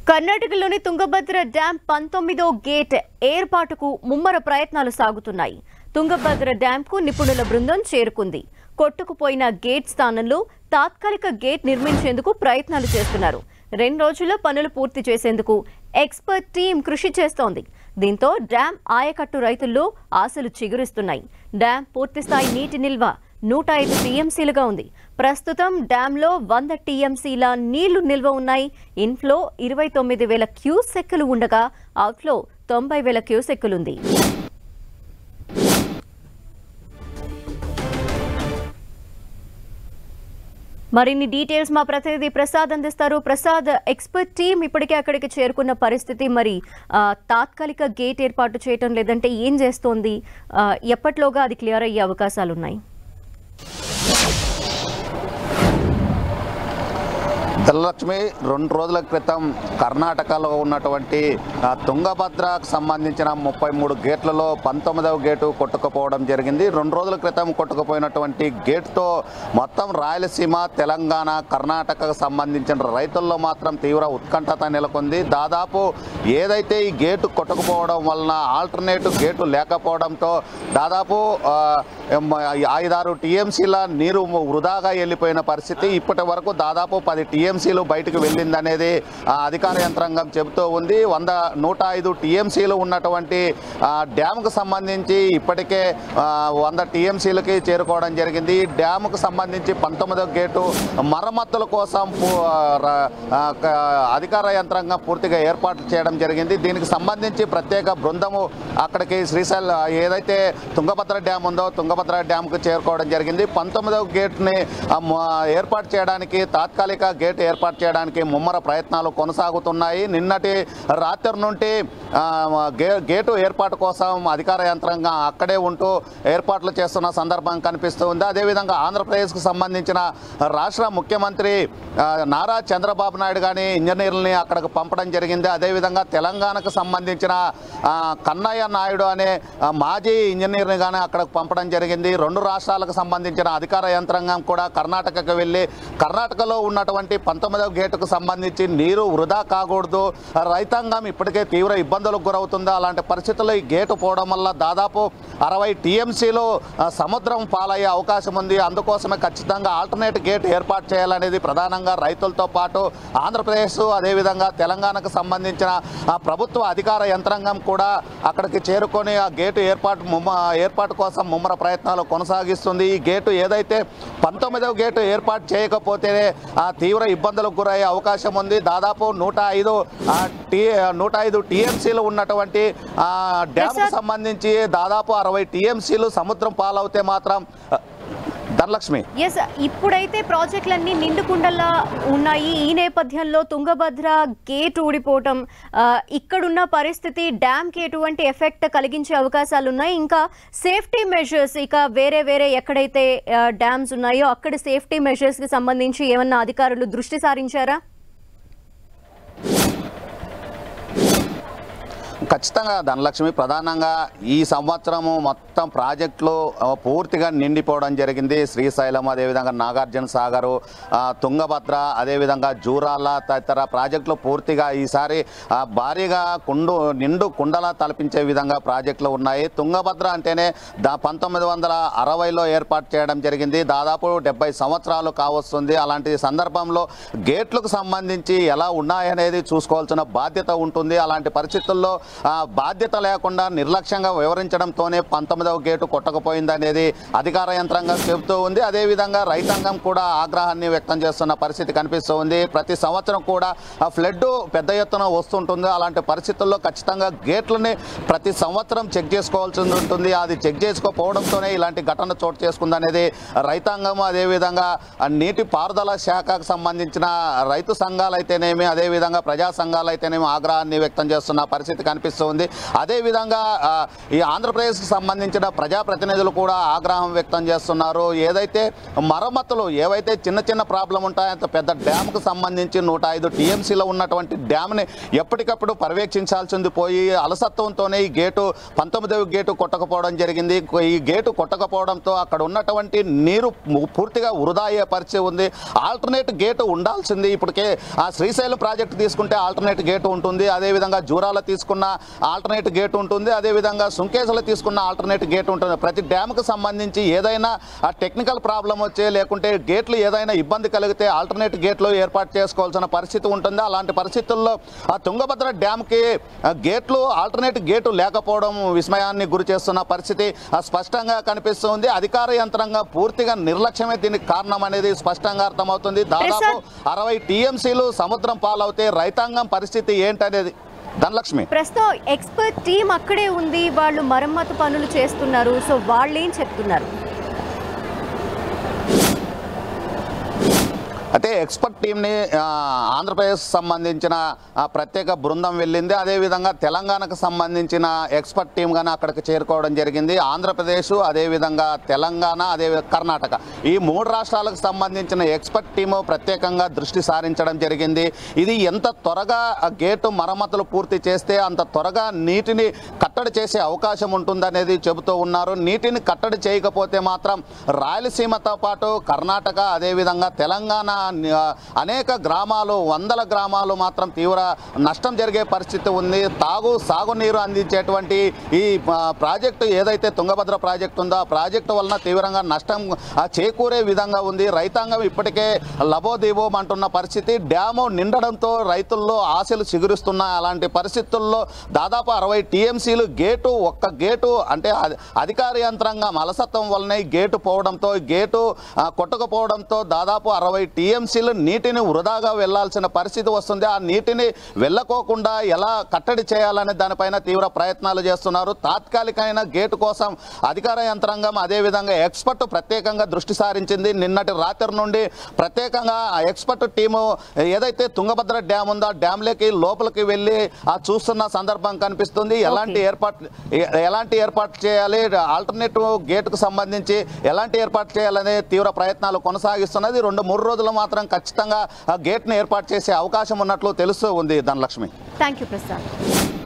కర్ణాటకలోని తుంగభద్ర డ్యాం పంతొమ్మిదో గేట్ ఏర్పాటుకు ముమ్మర ప్రయత్నాలు సాగుతున్నాయి తుంగభద్ర డ్యాంకు నిపుణుల బృందం చేరుకుంది కొట్టుకుపోయిన గేట్ స్థానంలో తాత్కాలిక గేట్ నిర్మించేందుకు ప్రయత్నాలు చేస్తున్నారు రెండు రోజుల్లో పనులు పూర్తి చేసేందుకు ఎక్స్పర్ట్ టీం కృషి చేస్తోంది దీంతో డ్యాం ఆయకట్టు రైతుల్లో ఆశలు చిగురిస్తున్నాయి డ్యాం పూర్తిస్థాయి నీటి నిల్వ నూట ఐదు టీఎంసీలుగా ఉంది ప్రస్తుతం డ్యాంలో వంద టీఎంసీల నీళ్లు నిల్వ ఉన్నాయి ఇన్ఫ్లో ఇరవై తొమ్మిది వేల క్యూసెక్కులు ఉండగా అవుట్ఫ్లో తొంభై వేల క్యూసెక్కులుంది మరిన్ని డీటెయిల్స్ మా ప్రతినిధి ప్రసాద్ అందిస్తారు ప్రసాద్ ఎక్స్పర్ట్ టీం ఇప్పటికే అక్కడికి చేరుకున్న పరిస్థితి మరి ఆ, తాత్కాలిక గేట్ ఏర్పాటు చేయటం లేదంటే ఏం చేస్తోంది ఆ, ఎప్పటిలోగా అది క్లియర్ అయ్యే అవకాశాలు ఉన్నాయి ధనలక్ష్మి రెండు రోజుల క్రితం కర్ణాటకలో ఉన్నటువంటి ఆ, తుంగభద్రకు సంబంధించిన ముప్పై మూడు గేట్లలో పంతొమ్మిదవ గేటు కొట్టుకుపోవడం జరిగింది రెండు రోజుల క్రితం కొట్టుకుపోయినటువంటి గేట్తో మొత్తం రాయలసీమ తెలంగాణ కర్ణాటకకు సంబంధించిన రైతుల్లో మాత్రం తీవ్ర ఉత్కంఠత నెలకొంది దాదాపు ఏదైతే ఈ గేటు కొట్టుకుపోవడం వలన ఆల్టర్నేటివ్ గేటు లేకపోవడంతో దాదాపు ఆ, ఎం- ఐదారు టీఎంసీల నీరు వృధాగా వెళ్ళిపోయిన పరిస్థితి ఇప్పటి వరకు దాదాపు పది టీఎంసీలు బయటకు వెళ్ళిందనేది ఆ, అధికార యంత్రాంగం చెబుతూ ఉంది వంద నూట ఐదు టీఎంసీలు ఉన్నటువంటి ఆ, డ్యామ్కు సంబంధించి ఇప్పటికే ఆ, వంద టీఎంసీలకి చేరుకోవడం జరిగింది ఈ డ్యామ్కు సంబంధించి పంతొమ్మిదో గేటు మరమ్మతుల కోసం పు- ర- ఆ, క- అధికార యంత్రాంగం పూర్తిగా ఏర్పాట్లు చేయడం జరిగింది దీనికి సంబంధించి ప్రత్యేక బృందము అక్కడికి శ్రీశైలం ఏదైతే తుంగభద్ర డ్యామ్ ఉందో తుంగభద్ర డ్యామ్కు చేరుకోవడం జరిగింది పంతొమ్మిదవ గేట్ని ఆ, మ- ఏర్పాటు చేయడానికి తాత్కాలిక గేట్ ఏర్పాటు చేయడానికి ముమ్మర ప్రయత్నాలు కొనసాగుతున్నాయి నిన్నటి రాత్రి నుండి ఆ, గే- గేటు ఏర్పాటు కోసం అధికార యంత్రాంగం అక్కడే ఉంటూ ఏర్పాట్లు చేస్తున్న సందర్భం కనిపిస్తుంది అదేవిధంగా ఆంధ్రప్రదేశ్కు సంబంధించిన రాష్ట్ర ముఖ్యమంత్రి ఆ, నారా చంద్రబాబు నాయుడు కానీ ఇంజనీర్లని అక్కడికి పంపడం జరిగింది అదేవిధంగా తెలంగాణకు సంబంధించిన ఆ, కన్నయ్య నాయుడు అనే ఆ, మాజీ ఇంజనీర్ని కానీ అక్కడికి పంపడం జరిగింది రెండు రాష్ట్రాలకు సంబంధించిన అధికార యంత్రాంగం కూడా కర్ణాటకకు వెళ్ళి కర్ణాటకలో ఉన్నటువంటి పంతొమ్మిదవ గేటుకు సంబంధించి నీరు వృధా కాకూడదు రైతాంగం ఇప్పటికే తీవ్ర ఇబ్బందులకు గురవుతుంది అలాంటి పరిస్థితుల్లో ఈ గేటు పోవడం వల్ల దాదాపు అరవై టీఎంసీలు సముద్రం పాలయ్యే అవకాశం ఉంది అందుకోసమే ఖచ్చితంగా ఆల్టర్నేట్ గేట్ ఏర్పాటు చేయాలనేది ప్రధానంగా రైతులతో పాటు ఆంధ్రప్రదేశ్ అదేవిధంగా తెలంగాణకు సంబంధించిన ఆ ప్రభుత్వ అధికార యంత్రాంగం కూడా అక్కడికి చేరుకొని ఆ గేటు ఏర్పాటు ముమ్మ ఏర్పాటు కోసం ముమ్మర ప్రయత్నాలు కొనసాగిస్తుంది ఈ గేటు ఏదైతే పంతొమ్మిదవ గేటు ఏర్పాటు చేయకపోతే ఆ తీవ్ర ఇబ్బందులకు గురయ్యే అవకాశం ఉంది దాదాపు నూట ఐదు ఆ, టీ నూట ఐదు టీఎంసీలు ఉన్నటువంటి ఆ, డ్యామ్కు ప్రసాద్. సంబంధించి దాదాపు అరవై టీఎంసీలు సముద్రం పాలవుతే మాత్రం ఆ, ధనలక్ష్మి ఎస్ ఇప్పుడైతే ప్రాజెక్టులన్నీ నిండుకుండలా ఉన్నాయి ఈ నేపథ్యంలో తుంగభద్ర గేట్ ఊడిపోవటం ఆ, ఇక్కడున్న పరిస్థితి డ్యామ్కి ఎటువంటి ఎఫెక్ట్ కలిగించే అవకాశాలు ఉన్నాయి ఇంకా సేఫ్టీ మెజర్స్ ఇక వేరే వేరే ఎక్కడైతే ఆ, డ్యామ్స్ ఉన్నాయో అక్కడ సేఫ్టీ మెజర్స్కి సంబంధించి ఏమన్నా అధికారులు దృష్టి సారించారా ఖచ్చితంగా ధనలక్ష్మి ప్రధానంగా ఈ సంవత్సరము మొత్తం ప్రాజెక్టులు ఆ, పూర్తిగా నిండిపోవడం జరిగింది శ్రీశైలం అదేవిధంగా నాగార్జున సాగరు ఆ, తుంగభద్ర అదేవిధంగా జూరాల తదితర ప్రాజెక్టులు పూర్తిగా ఈసారి ఆ, భారీగా కుండు నిండు కుండలా తలపించే విధంగా ప్రాజెక్టులు ఉన్నాయి తుంగభద్ర అంటేనే దా పంతొమ్మిది వందల అరవైలో ఏర్పాటు చేయడం జరిగింది దాదాపు డెబ్బై సంవత్సరాలు కావస్తుంది అలాంటి సందర్భంలో గేట్లకు సంబంధించి ఎలా ఉన్నాయనేది చూసుకోవాల్సిన బాధ్యత ఉంటుంది అలాంటి పరిస్థితుల్లో ఆ, బాధ్యత లేకుండా నిర్లక్ష్యంగా వివరించడంతోనే పంతొమ్మిదవ గేటు కొట్టకపోయింది అనేది అధికార యంత్రాంగం చెబుతూ ఉంది అదేవిధంగా రైతాంగం కూడా ఆగ్రహాన్ని వ్యక్తం చేస్తున్న పరిస్థితి కనిపిస్తూ ఉంది ప్రతి సంవత్సరం కూడా ఆ ఫ్లడ్ పెద్ద ఎత్తున వస్తుంటుంది అలాంటి పరిస్థితుల్లో ఖచ్చితంగా గేట్లని ప్రతి సంవత్సరం చెక్ చేసుకోవాల్సి ఉంటుంది అది చెక్ చేసుకోకపోవడంతోనే ఇలాంటి ఘటన చోటు చేసుకుంది అనేది రైతాంగం అదేవిధంగా ఆ నీటి పారుదల శాఖకు సంబంధించిన రైతు సంఘాలు అయితేనేమి అదేవిధంగా ప్రజా సంఘాలు అయితేనేమి ఆగ్రహాన్ని వ్యక్తం చేస్తున్న పరిస్థితి కనిపిస్తుంది కనిపిస్తుంది అదేవిధంగా ఆ, ఈ ఆంధ్రప్రదేశ్కి సంబంధించిన ప్రజాప్రతినిధులు కూడా ఆగ్రహం వ్యక్తం చేస్తున్నారు ఏదైతే మరమ్మతులు ఏవైతే చిన్న చిన్న ప్రాబ్లం ఉంటాయో అంత పెద్ద డ్యామ్కు సంబంధించి నూట ఐదు టీఎంసీలో ఉన్నటువంటి డ్యామ్ని ఎప్పటికప్పుడు పర్యవేక్షించాల్సింది పోయి అలసత్వంతోనే ఈ గేటు పంతొమ్మిదవ గేటు కొట్టకపోవడం జరిగింది ఈ గేటు కొట్టకపోవడంతో అక్కడ ఉన్నటువంటి నీరు ము- పూర్తిగా వృధా అయ్యే పరిస్థితి ఉంది ఆల్టర్నేట్ గేటు ఉండాల్సింది ఇప్పటికే ఆ శ్రీశైలం ప్రాజెక్టు తీసుకుంటే ఆల్టర్నేట్ గేటు ఉంటుంది అదేవిధంగా జూరాల తీసుకున్న ఆల్టర్నేట్ గేటు ఉంటుంది అదేవిధంగా సుంకేసలో తీసుకున్న ఆల్టర్నేట్ గేట్ ఉంటుంది ప్రతి డ్యామ్కి సంబంధించి ఏదైనా ఆ టెక్నికల్ ప్రాబ్లం వచ్చే లేకుంటే గేట్లు ఏదైనా ఇబ్బంది కలిగితే ఆల్టర్నేట్ గేట్లు ఏర్పాటు చేసుకోవాల్సిన పరిస్థితి ఉంటుంది అలాంటి పరిస్థితుల్లో ఆ తుంగభద్ర డ్యామ్కి ఆ, గేట్లు ఆల్టర్నేట్ గేటు లేకపోవడం విస్మయాన్ని గురి చేస్తున్న పరిస్థితి ఆ, స్పష్టంగా కనిపిస్తుంది అధికార యంత్రాంగం పూర్తిగా నిర్లక్ష్యమే దీనికి కారణం అనేది స్పష్టంగా అర్థమవుతుంది దాదాపు అరవై టీఎంసీలు సముద్రం పాలవుతే రైతాంగం పరిస్థితి ఏంటనేది ధనలక్ష్మి ప్రస్తుతం ఎక్స్పర్ట్ టీం అక్కడే ఉంది వాళ్ళు మరమ్మతు పనులు చేస్తున్నారు సో వాళ్ళు ఏం చెప్తున్నారు అయితే ఎక్స్పర్ట్ టీంని ఆ, ఆంధ్రప్రదేశ్ సంబంధించిన ఆ, ప్రత్యేక బృందం వెళ్ళింది అదేవిధంగా తెలంగాణకు సంబంధించిన ఎక్స్పర్ట్ టీం కానీ అక్కడికి చేరుకోవడం జరిగింది ఆంధ్రప్రదేశ్ అదేవిధంగా తెలంగాణ అదే కర్ణాటక ఈ మూడు రాష్ట్రాలకు సంబంధించిన ఎక్స్పర్ట్ టీము ప్రత్యేకంగా దృష్టి సారించడం జరిగింది ఇది ఎంత త్వరగా ఆ గేటు మరమ్మతులు పూర్తి చేస్తే అంత త్వరగా నీటిని కట్టడి చేసే అవకాశం ఉంటుందనేది చెబుతూ ఉన్నారు నీటిని కట్టడి చేయకపోతే మాత్రం రాయలసీమతో పాటు కర్ణాటక అదేవిధంగా తెలంగాణ ఆ, అనేక గ్రామాలు వందల గ్రామాలు మాత్రం తీవ్ర నష్టం జరిగే పరిస్థితి ఉంది తాగు సాగునీరు అందించేటువంటి ఈ ఆ, ప్రాజెక్టు ఏదైతే తుంగభద్ర ప్రాజెక్టు ఉందో ఆ ప్రాజెక్టు వలన తీవ్రంగా నష్టం ఆ, చేకూరే విధంగా ఉంది రైతాంగం ఇప్పటికే లబోదీబోం అంటున్న పరిస్థితి డ్యాము నిండడంతో రైతుల్లో ఆశలు చిగురుస్తున్నాయి అలాంటి పరిస్థితుల్లో దాదాపు అరవై టీఎంసీలు గేటు ఒక్క గేటు అంటే అధి- అధికార యంత్రాంగం అలసత్వం వల్లనే ఈ గేటు పోవడంతో ఈ గేటు ఆ, కొట్టకపోవడంతో దాదాపు అరవై టీఎంసీలు నీటిని వృధాగా వెళ్లాల్సిన పరిస్థితి వస్తుంది ఆ నీటిని వెళ్ళకోకుండా ఎలా కట్టడి చేయాలనే దానిపైన తీవ్ర ప్రయత్నాలు చేస్తున్నారు తాత్కాలికమైన గేటు కోసం అధికార యంత్రాంగం అదేవిధంగా ఎక్స్పర్ట్ ప్రత్యేకంగా దృష్టి సారించింది నిన్నటి రాత్రి నుండి ప్రత్యేకంగా ఆ ఎక్స్పర్ట్ టీము ఏదైతే తుంగభద్ర డ్యామ్ ఉందో ఆ డ్యామ్లోకి లోపలికి వెళ్ళి ఆ చూస్తున్న సందర్భం కనిపిస్తుంది ఎలాంటి ఏర్పాటు ఎ- ఎలాంటి ఏర్పాటు చేయాలి ఆల్టర్నేటివ్ గేటుకు సంబంధించి ఎలాంటి ఏర్పాటు చేయాలనే తీవ్ర ప్రయత్నాలు కొనసాగిస్తున్నది రెండు మూడు రోజులు మాత్రం ఖచ్చితంగా ఆ గేట్ను ఏర్పాటు చేసే అవకాశం ఉన్నట్లు తెలుస్తూ ఉంది ధనలక్ష్మి థ్యాంక్ యూ ప్రసాద్